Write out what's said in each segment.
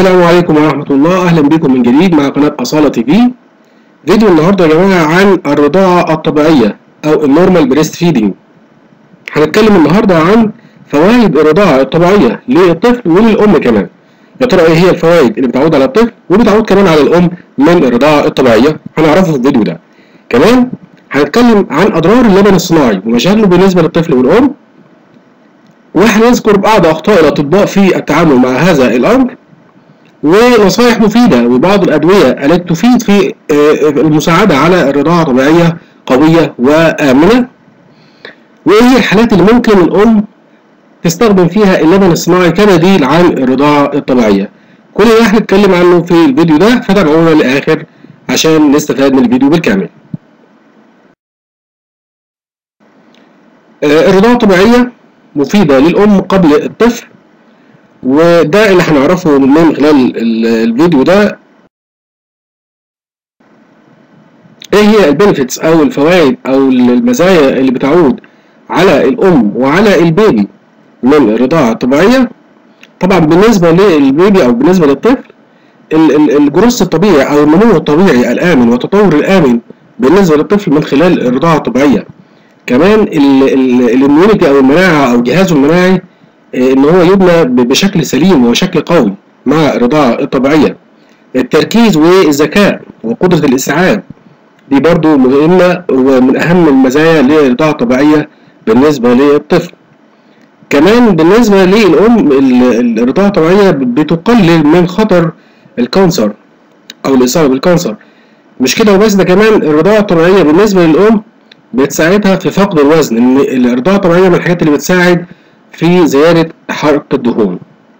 السلام عليكم ورحمة الله أهلا بكم من جديد مع قناة أصالة تي في فيديو النهاردة يا جماعة عن الرضاعة الطبيعية أو النورمال بريست فيدنج هنتكلم النهاردة عن فوائد الرضاعة الطبيعية للطفل وللأم كمان يا ترى إيه هي الفوائد اللي بتعود على الطفل وبتعود كمان على الأم من الرضاعة الطبيعية هنعرفه في الفيديو ده كمان هنتكلم عن أضرار اللبن الصناعي ومشاكله بالنسبة للطفل والأم وهنذكر بعض أخطاء الأطباء في التعامل مع هذا الأمر ونصائح مفيدة وبعض الأدوية التي تفيد في المساعدة على الرضاعة طبيعية قوية وآمنة وإيه هي الحالات اللي ممكن الأم تستخدم فيها اللبن الصناعي كبديل عن الرضاعة الطبيعية كل ده هنتكلم عنه في الفيديو ده فتابعونا للآخر عشان نستفاد من الفيديو بالكامل الرضاعة الطبيعية مفيدة للأم قبل الطفل وده اللي هنعرفه من خلال الفيديو ده ايه هي البنفيتس او الفوائد او المزايا اللي بتعود على الام وعلى البيبي من الرضاعة الطبيعية طبعا بالنسبة للبيبي او بالنسبة للطفل الجروس الطبيعي او النمو الطبيعي الامن والتطور الامن بالنسبة للطفل من خلال الرضاعة الطبيعية كمان الاميونيتي او المناعة او جهازه المناعي ان هو يبنى بشكل سليم وشكل قوي مع الرضاعة الطبيعية التركيز والذكاء وقدرة الاستيعاب دي برضو مهمة ومن أهم المزايا للرضاعة الطبيعية بالنسبة للطفل كمان بالنسبة للأم الرضاعة الطبيعية بتقلل من خطر الكانسر أو الإصابة بالكانسر مش كده وبس ده كمان الرضاعة الطبيعية بالنسبة للأم بتساعدها في فقد الوزن إن الرضاعة الطبيعية من الحاجات اللي بتساعد في زيادة حرق الدهون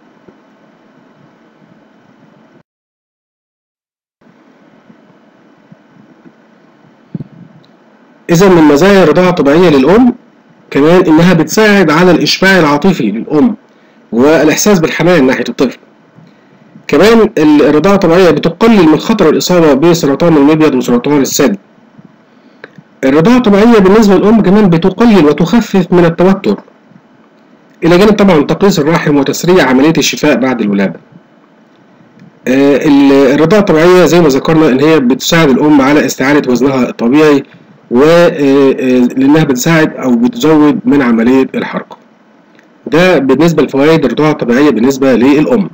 إذا من مزايا الرضاعة الطبيعية للأم كمان إنها بتساعد على الإشباع العاطفي للأم والإحساس بالحنان ناحية الطفل كمان الرضاعة الطبيعية بتقلل من خطر الإصابة بسرطان المبيض وسرطان الثدي الرضاعة الطبيعية بالنسبة للأم كمان بتقلل وتخفف من التوتر إلى جانب طبعا تقليص الرحم وتسريع عملية الشفاء بعد الولادة. الرضاعة الطبيعية زي ما ذكرنا إن هي بتساعد الأم على استعادة وزنها الطبيعي ولأنها بتساعد أو بتزود من عملية الحرق. ده بالنسبة لفوائد الرضاعة الطبيعية بالنسبة للأم.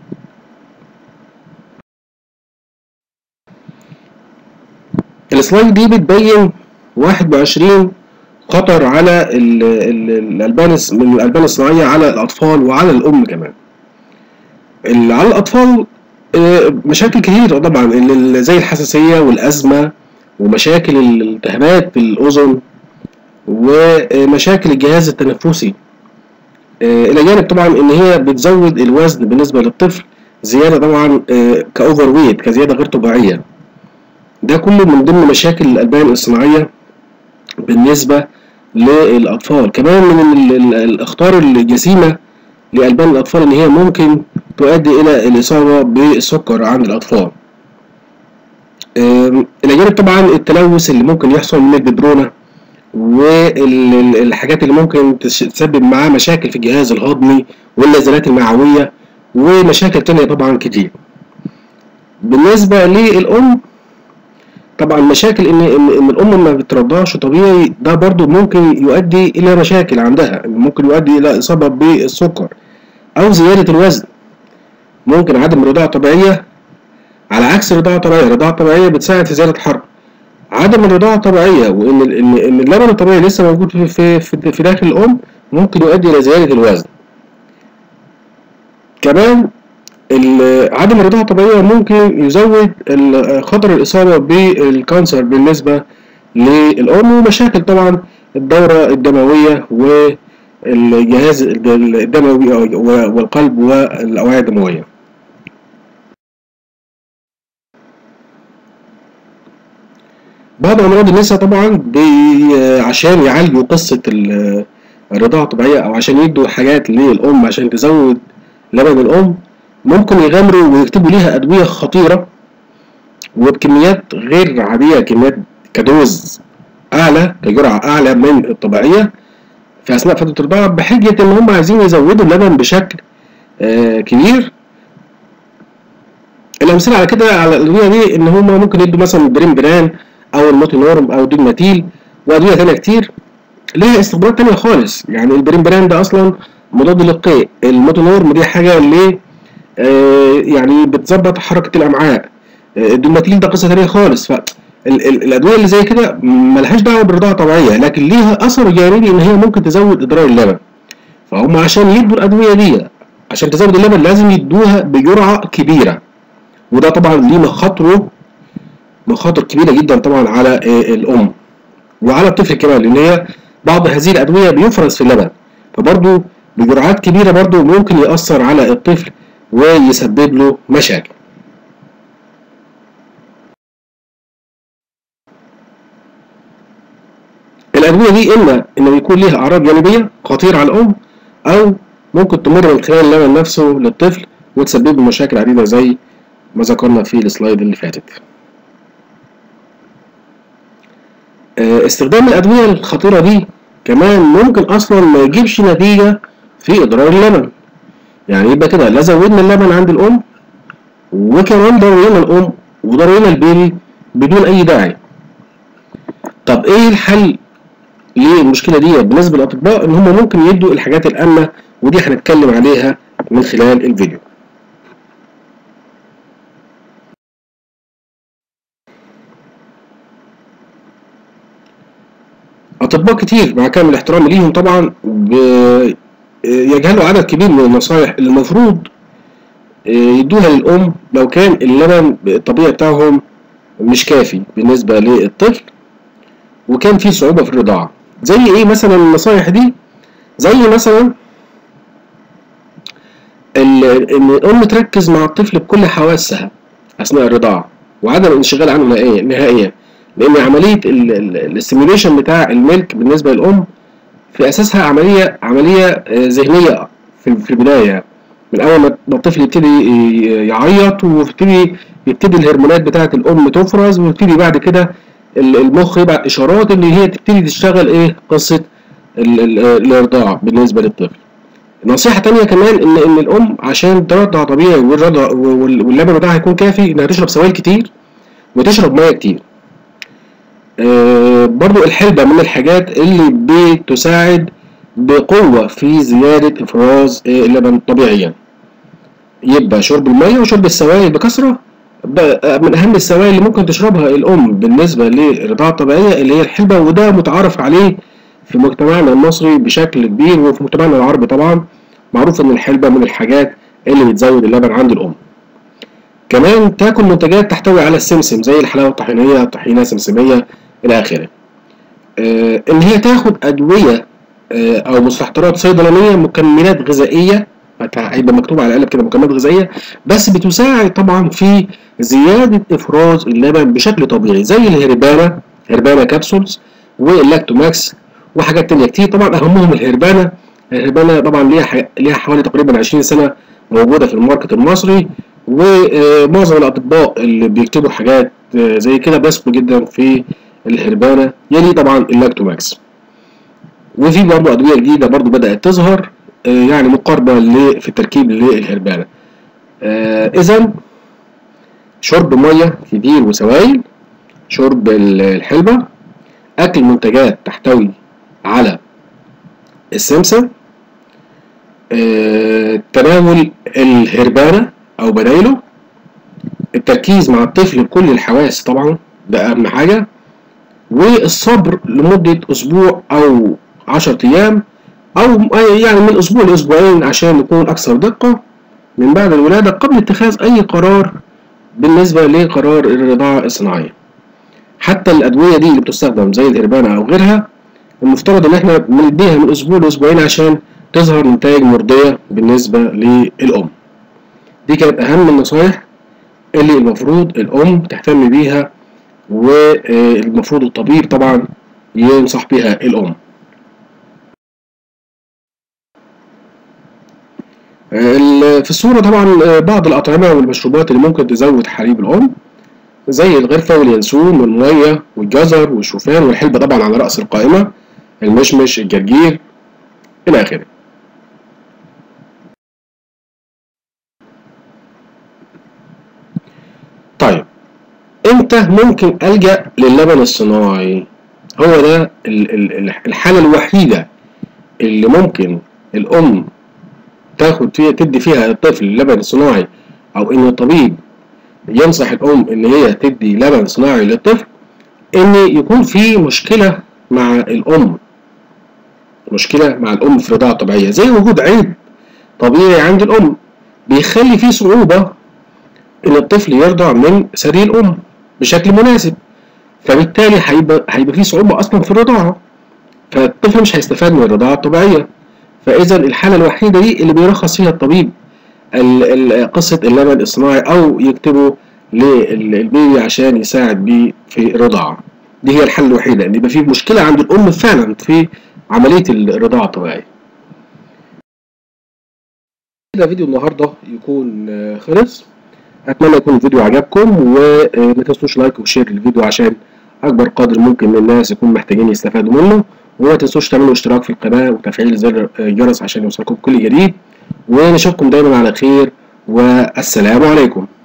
السلايد دي بتبين 21 خطر على الالبان من الالبان الصناعيه على الاطفال وعلى الام كمان على الاطفال مشاكل كتير طبعا زي الحساسيه والازمه ومشاكل الالتهابات في الاذن ومشاكل الجهاز التنفسي الى جانب طبعا ان هي بتزود الوزن بالنسبه للطفل زياده طبعا كاوفر ويت كزياده غير طبيعيه ده كله من ضمن مشاكل الالبان الصناعيه بالنسبه للأطفال كمان من الأخطار الجسيمة لألبان الأطفال إن هي ممكن تؤدي إلى الإصابة بالسكر عند الأطفال إلى جانب طبعا التلوث اللي ممكن يحصل من البدرونة والحاجات اللي ممكن تسبب معاه مشاكل في الجهاز الهضمي والنزلات المعوية ومشاكل تانية طبعا كتير بالنسبة للأم طبعا مشاكل ان ان, إن الام ما بترضعش طبيعي ده برضو ممكن يؤدي الى مشاكل عندها ممكن يؤدي الى اصابه بالسكر او زياده الوزن ممكن عدم الرضاعه الطبيعيه على عكس الرضاعه الطبيعيه الرضاعه الطبيعيه بتساعد في زياده الحرق عدم الرضاعه الطبيعيه وان ان ان اللبن الطبيعي لسه موجود في في في, في داخل الام ممكن يؤدي الى زياده الوزن كمان عدم الرضاعة الطبيعية ممكن يزود خطر الإصابة بالكانسر بالنسبة للأم ومشاكل طبعا الدورة الدموية والجهاز الدموي والقلب والأوعية الدموية بعض أمراض النساء طبعا عشان يعالجوا قصة الرضاعة الطبيعية أو عشان يدوا حاجات للأم عشان تزود لبن الأم ممكن يغامروا ويكتبوا ليها أدوية خطيرة وبكميات غير عادية كميات كدوز أعلى كجرعة أعلى من الطبيعية في أثناء فترة الرضاعة بحجة إن هم عايزين يزودوا اللبن بشكل آه كبير الامثله على كده على الادويه دي ان هم ممكن يدوا مثلا البريمبران او الموتينورم او الدوجماتيل وادويه تانية كتير ليها استخدامات تانية خالص يعني البريمبران ده اصلا مضاد للقيء الموتينورم دي حاجه اللي آه يعني بتظبط حركه الامعاء آه الدوجماتيل ده قصه تانية خالص فالادويه اللي زي كده ملهاش دعوه بالرضاعه الطبيعيه لكن ليها اثر جانبي ان هي ممكن تزود ادرار اللبن فهم عشان يدوا الادويه دي عشان تزود اللبن لازم يدوها بجرعه كبيره وده طبعا ليه مخاطره مخاطر كبيره جدا طبعا على الام وعلى الطفل كمان لان هي بعض هذه الادويه بيفرز في اللبن فبرضه بجرعات كبيره برضه ممكن ياثر على الطفل ويسبب له مشاكل الادويه دي اما انه يكون ليها اعراض جانبيه خطيره على الام او ممكن تمر من خلال اللبن نفسه للطفل وتسبب له مشاكل عديده زي ما ذكرنا في السلايد اللي فاتت استخدام الأدوية الخطيرة دي كمان ممكن أصلا ما يجيبش نتيجة في إضرار اللبن يعني يبقى كده لا زودنا اللبن عند الأم وكمان ضرينا الأم وضرينا البيبي بدون أي داعي طب إيه الحل للمشكلة دي بالنسبة للأطباء إن هم ممكن يدوا الحاجات الآمنة ودي هنتكلم عليها من خلال الفيديو اطباء كتير مع كامل احترامي ليهم طبعا يجهلوا عدد كبير من النصائح اللي المفروض يدوها للام لو كان اللبن الطبيعي بتاعهم مش كافي بالنسبه للطفل وكان في صعوبه في الرضاعه زي ايه مثلا النصائح دي زي مثلا ان الام تركز مع الطفل بكل حواسها اثناء الرضاعه وعدم الانشغال عنه نهائيا نهائيا لان عمليه الاستيميوليشن بتاع الملك بالنسبه للام في اساسها عمليه عمليه ذهنيه في في البدايه من اول ما الطفل يبتدي يعيط ويبتدي يبتدي الهرمونات بتاعه الام تفرز ويبتدي بعد كده المخ يبعت اشارات ان هي تبتدي تشتغل ايه قصه الارضاع بالنسبه للطفل نصيحة تانية كمان إن إن الأم عشان ترضع طبيعي والرضع واللبن بتاعها يكون كافي إنها تشرب سوائل كتير وتشرب مية كتير. آه برضو الحلبة من الحاجات اللي بتساعد بقوة في زيادة إفراز آه اللبن طبيعيا يبقى شرب المية وشرب السوائل بكثرة من أهم السوائل اللي ممكن تشربها الأم بالنسبة للرضاعة الطبيعية اللي هي الحلبة وده متعارف عليه في مجتمعنا المصري بشكل كبير وفي مجتمعنا العربي طبعا معروف إن الحلبة من الحاجات اللي بتزود اللبن عند الأم كمان تاكل منتجات تحتوي على السمسم زي الحلاوة الطحينية طحينة سمسمية إلى آخره آه إن هي تاخد أدوية آه أو مستحضرات صيدلانية مكملات غذائية هيبقى مكتوب على القلب كده مكملات غذائية بس بتساعد طبعا في زيادة إفراز اللبن بشكل طبيعي زي الهربانا هربانا كابسولز واللاكتوماكس وحاجات تانية كتير طبعا أهمهم الهربانا الهربانا طبعا ليها ليها حوالي تقريبا 20 سنة موجودة في الماركت المصري ومعظم الأطباء اللي بيكتبوا حاجات زي كده بيثقوا جدا في الهربانة يلي طبعا اللاكتوماكس وفي برضه أدوية جديدة برضه بدأت تظهر يعني مقاربة في التركيب للهربانة إذا شرب مية كتير وسوائل شرب الحلبة أكل منتجات تحتوي على السمسم تناول الهربانة أو بدايله التركيز مع الطفل بكل الحواس طبعا ده أهم حاجة والصبر لمدة أسبوع أو عشرة أيام أو يعني من أسبوع لأسبوعين عشان نكون أكثر دقة من بعد الولادة قبل اتخاذ أي قرار بالنسبة لقرار الرضاعة الصناعية حتى الأدوية دي اللي بتستخدم زي الهربانة أو غيرها المفترض إن إحنا بنديها من أسبوع لأسبوعين عشان تظهر نتائج مرضية بالنسبة للأم دي كانت أهم النصايح اللي المفروض الأم تهتم بيها والمفروض الطبيب طبعا ينصح بيها الأم في الصورة طبعا بعض الأطعمة والمشروبات اللي ممكن تزود حليب الأم زي الغرفة واليانسون والمية والجزر والشوفان والحلبة طبعا على رأس القائمة المشمش الجرجير إلى آخره امتى ممكن الجا للبن الصناعي هو ده الحاله الوحيده اللي ممكن الام تاخد فيها تدي فيها الطفل اللبن الصناعي او ان الطبيب ينصح الام ان هي تدي لبن صناعي للطفل ان يكون في مشكله مع الام مشكله مع الام في الرضاعه الطبيعيه زي وجود عيب طبيعي عند الام بيخلي فيه صعوبه ان الطفل يرضع من ثدي الام بشكل مناسب فبالتالي هيبقى هيبقى فيه صعوبه اصلا في الرضاعه فالطفل مش هيستفاد من الرضاعه الطبيعيه فاذا الحاله الوحيده دي اللي بيرخص فيها الطبيب قصه اللبن الصناعي او يكتبه للبيبي عشان يساعد بيه في الرضاعه دي هي الحل الوحيده ان يبقى في مشكله عند الام فعلا في عمليه الرضاعه الطبيعيه كده فيديو النهارده يكون خلص اتمنى يكون الفيديو عجبكم وما تنسوش لايك وشير للفيديو عشان اكبر قدر ممكن من الناس يكون محتاجين يستفادوا منه وما تنسوش تعملوا اشتراك في القناه وتفعيل زر الجرس عشان يوصلكم كل جديد ونشوفكم دايما على خير والسلام عليكم